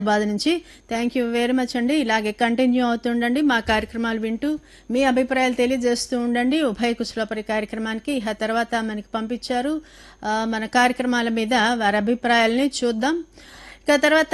బాధ నుంచి thank you very much అండి ఇలాగే కంటిన్యూ అవుతుండండి మా కార్యక్రమాలు వింటూ మీ అభిప్రాయాలు తెలియజేస్తూ ఉండండి ఉభయ కుశలపరి కార్యక్రమానికి ఆ తర్వాత మనకి పంపించారు ఆ, మన కార్యక్రమాల మీద వారి అభిప్రాయాలని చూద్దాం ఇక తర్వాత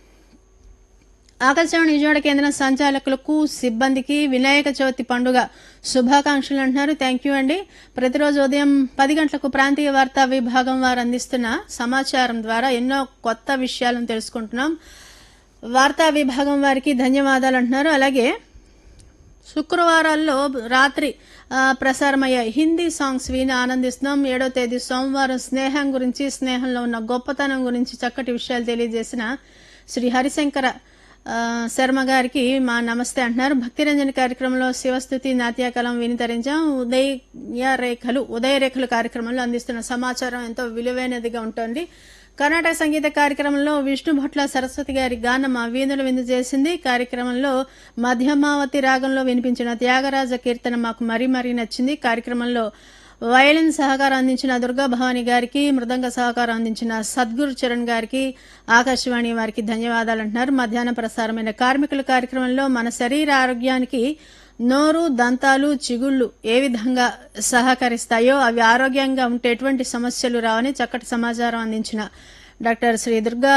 ఆకాశవాణి విజయవాడ కేంద్ర సంచాలకులకు సిబ్బందికి వినాయక చవితి పండుగ శుభాకాంక్షలు అంటున్నారు థ్యాంక్ యూ అండి ప్రతిరోజు ఉదయం పది గంటలకు ప్రాంతీయ వార్తా విభాగం వారు అందిస్తున్న సమాచారం ద్వారా ఎన్నో కొత్త విషయాలను తెలుసుకుంటున్నాం వార్తా విభాగం వారికి ధన్యవాదాలు అంటున్నారు అలాగే శుక్రవారాల్లో రాత్రి ఆ, ప్రసారమయ్యే హిందీ సాంగ్స్ విని ఆనందిస్తున్నాం ఏడో తేదీ సోమవారం స్నేహం గురించి స్నేహంలో ఉన్న గొప్పతనం గురించి చక్కటి విషయాలు తెలియజేసిన శ్రీ హరిశంకర ఆ, శర్మ గారికి మా నమస్తే అంటున్నారు భక్తిరంజన్ కార్యక్రమంలో శివస్థుతి నాట్యకలం వినితరించాం ఉదయ రేఖలు ఉదయ రేఖలు కార్యక్రమంలో అందిస్తున్న సమాచారం ఎంతో విలువైనదిగా ఉంటుంది కర్ణాటక సంగీత కార్యక్రమంలో విష్ణు భట్ల సరస్వతి గారి గానం ఆ వీణులు విందు చేసింది కార్యక్రమంలో మధ్యమావతి రాగంలో వినిపించిన త్యాగరాజ కీర్తన మాకు మరీ మరీ నచ్చింది కార్యక్రమంలో వయలిన్ సహకారం అందించిన దుర్గా భవాని గారికి మృదంగ సహకారం అందించిన సద్గురు చరణ్ గారికి ఆకాశవాణి వారికి ధన్యవాదాలు అంటున్నారు మధ్యాహ్నం ప్రసారమైన కార్మికుల కార్యక్రమంలో మన శరీర ఆరోగ్యానికి నోరు దంతాలు చిగుళ్ళు ఏ విధంగా సహకరిస్తాయో అవి ఆరోగ్యంగా ఉంటే ఎటువంటి సమస్యలు రావని చక్కటి సమాచారం అందించిన డాక్టర్ శ్రీ దుర్గా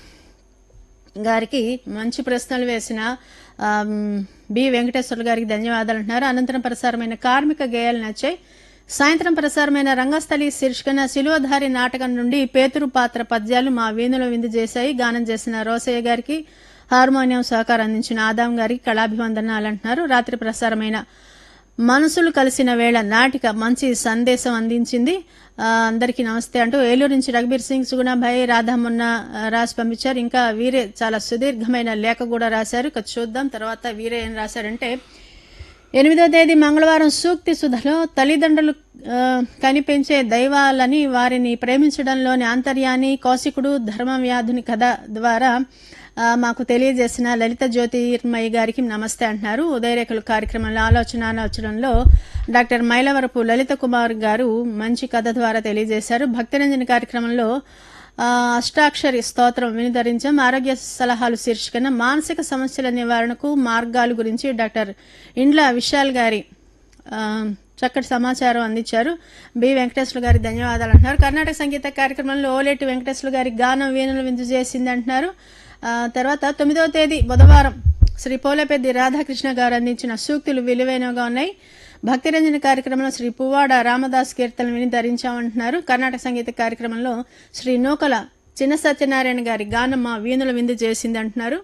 గారికి మంచి ప్రశ్నలు వేసిన ఆమ్, బి వెంకటేశ్వర్లు గారికి ధన్యవాదాలు అంటున్నారు అనంతరం ప్రసారమైన కార్మిక గేయాలు నచ్చాయి సాయంత్రం ప్రసారమైన రంగస్థలి శీర్షికన శిలువధారి నాటకం నుండి పేతురు పాత్ర పద్యాలు మా వీణులో విందు చేశాయి గానం చేసిన రోసయ్య గారికి హార్మోనియం సహకారం అందించిన ఆదాం గారికి కళాభివందనాలు అంటున్నారు రాత్రి ప్రసారమైన మనసులు కలిసిన వేళ నాటిక మంచి సందేశం అందించింది ఆ, అందరికీ నమస్తే అంటూ ఏలూరు నుంచి రఘుబీర్ సింగ్ సుగుణాభాయ్ రాధామున్న ఆ, రాసి పంపించారు ఇంకా వీరే చాలా సుదీర్ఘమైన లేఖ కూడా రాశారు ఇక చూద్దాం తర్వాత వీరే ఏం రాశారంటే ఎనిమిదో తేదీ మంగళవారం సూక్తి సుధలో తల్లిదండ్రులు ఆ, కనిపించే దైవాలని వారిని ప్రేమించడంలోని ఆంతర్యాన్ని కౌశికుడు ధర్మ వ్యాధుని కథ ద్వారా ఆ, మాకు తెలియజేసిన లలిత జ్యోతిర్మయ్య గారికి నమస్తే అంటున్నారు ఉదయరేఖలు కార్యక్రమంలో ఆలోచన ఆలోచనలో డాక్టర్ మైలవరపు లలిత కుమార్ గారు మంచి కథ ద్వారా తెలియజేశారు భక్తిరంజన కార్యక్రమంలో ఆ, అష్టాక్షరి స్తోత్రం వినిధరించాం ఆరోగ్య సలహాలు శీర్షికన మానసిక సమస్యల నివారణకు మార్గాలు గురించి డాక్టర్ ఇండ్ల విశాల్ గారి ఆ, చక్కటి సమాచారం అందించారు బి వెంకటేశ్వర గారి ధన్యవాదాలు అంటున్నారు కర్ణాటక సంగీత కార్యక్రమంలో ఓలేటి వెంకటేశ్వర గారి గానం వీణులు విందు చేసింది అంటున్నారు ఆ, తర్వాత తొమ్మిదవ తేదీ బుధవారం శ్రీ పోలేపెద్ది రాధాకృష్ణ గారు అందించిన సూక్తులు విలువైనగా ఉన్నాయి భక్తిరంజన కార్యక్రమంలో శ్రీ పువ్వాడ రామదాస్ కీర్తనలు విని ధరించామంటున్నారు కర్ణాటక సంగీత కార్యక్రమంలో శ్రీ నూకల చిన్న సత్యనారాయణ గారి గానమ్మ వీణుల విందు చేసింది అంటున్నారు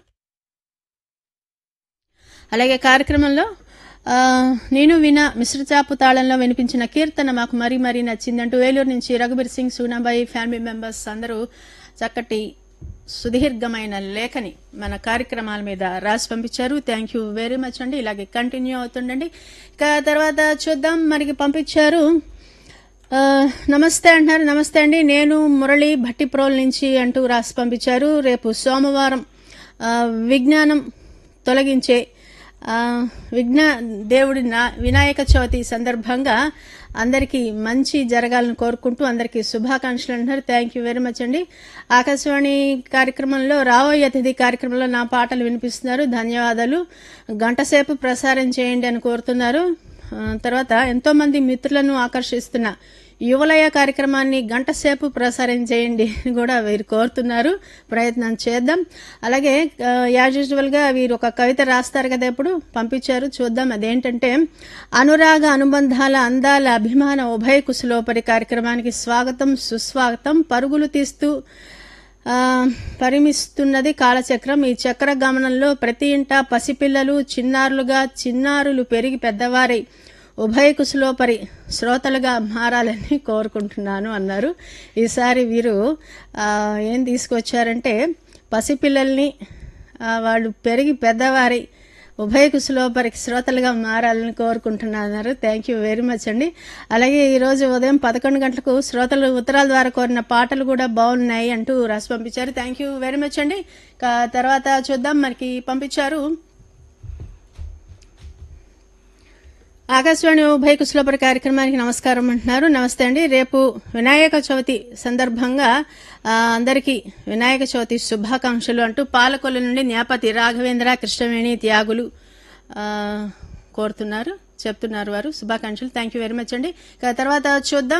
అలాగే కార్యక్రమంలో ఆ, నేను విన మిశ్రచాపు తాళంలో వినిపించిన కీర్తన మాకు మరీ మరీ నచ్చిందంటూ ఏలూరు నుంచి రఘుబీర్ సింగ్ సూనాబాయి ఫ్యామిలీ మెంబర్స్ అందరూ చక్కటి సుదీర్ఘమైన లేఖని మన కార్యక్రమాల మీద రాసి పంపించారు థ్యాంక్ యూ వెరీ మచ్ అండి ఇలాగే కంటిన్యూ అవుతుండండి ఇక తర్వాత చూద్దాం మనకి పంపించారు ఆ, నమస్తే అంటున్నారు నమస్తే అండి నేను మురళి భట్టిప్రోల్ నుంచి అంటూ రాసి పంపించారు రేపు సోమవారం ఆ, విజ్ఞానం తొలగించే ఆ, విఘ్న దేవుడి నా వినాయక చవితి సందర్భంగా అందరికీ మంచి జరగాలని కోరుకుంటూ అందరికీ శుభాకాంక్షలు అంటున్నారు థ్యాంక్ యూ వెరీ మచ్ అండి ఆకాశవాణి కార్యక్రమంలో రాబోయే అతిథి కార్యక్రమంలో నా పాటలు వినిపిస్తున్నారు ధన్యవాదాలు గంటసేపు ప్రసారం చేయండి అని కోరుతున్నారు ఆ, తర్వాత ఎంతో మంది మిత్రులను ఆకర్షిస్తున్న యువలయ కార్యక్రమాన్ని గంట సేపు ప్రసారం చేయండి అని కూడా వీరు కోరుతున్నారు ప్రయత్నం చేద్దాం అలాగే యాజ్ యూజువల్ గా వీరు ఒక కవిత రాస్తారు కదా ఇప్పుడు పంపించారు చూద్దాం అదేంటంటే అనురాగ అనుబంధాల అందాల అభిమాన ఉభయ కుశలోపరి కార్యక్రమానికి స్వాగతం సుస్వాగతం పరుగులు తీస్తూ ఆ, పరిమిస్తున్నది కాలచక్రం ఈ చక్ర గమనంలో ప్రతి ఇంట పసిపిల్లలు చిన్నారులుగా చిన్నారులు పెరిగి పెద్దవారై ఉభయ కుశలోపరి శ్రోతలుగా మారాలని కోరుకుంటున్నాను అన్నారు ఈసారి వీరు ఆ, ఏం తీసుకొచ్చారంటే పసిపిల్లల్ని ఆ, వాళ్ళు పెరిగి పెద్దవారై ఉభయ కుశలోపరికి శ్రోతలుగా మారాలని కోరుకుంటున్నారు థ్యాంక్ యూ వెరీ మచ్ అండి అలాగే ఈరోజు ఉదయం పదకొండు గంటలకు శ్రోతలు ఉత్తరాల ద్వారా కోరిన పాటలు కూడా బాగున్నాయి అంటూ రాసి పంపించారు థ్యాంక్ యూ వెరీ మచ్ అండి ఇక తర్వాత చూద్దాం మనకి పంపించారు ఆకాశవాణి ఉభయ కుశలపరి కార్యక్రమానికి నమస్కారం అంటున్నారు నమస్తే అండి రేపు వినాయక చవితి సందర్భంగా ఆ, అందరికీ వినాయక చవితి శుభాకాంక్షలు అంటూ పాలకొల్లు నుండి న్యాపతి రాఘవేంద్ర కృష్ణవేణి త్యాగులు ఆ, కోరుతున్నారు చెప్తున్నారు వారు శుభాకాంక్షలు థ్యాంక్ యూ వెరీ మచ్ అండి ఇక తర్వాత చూద్దాం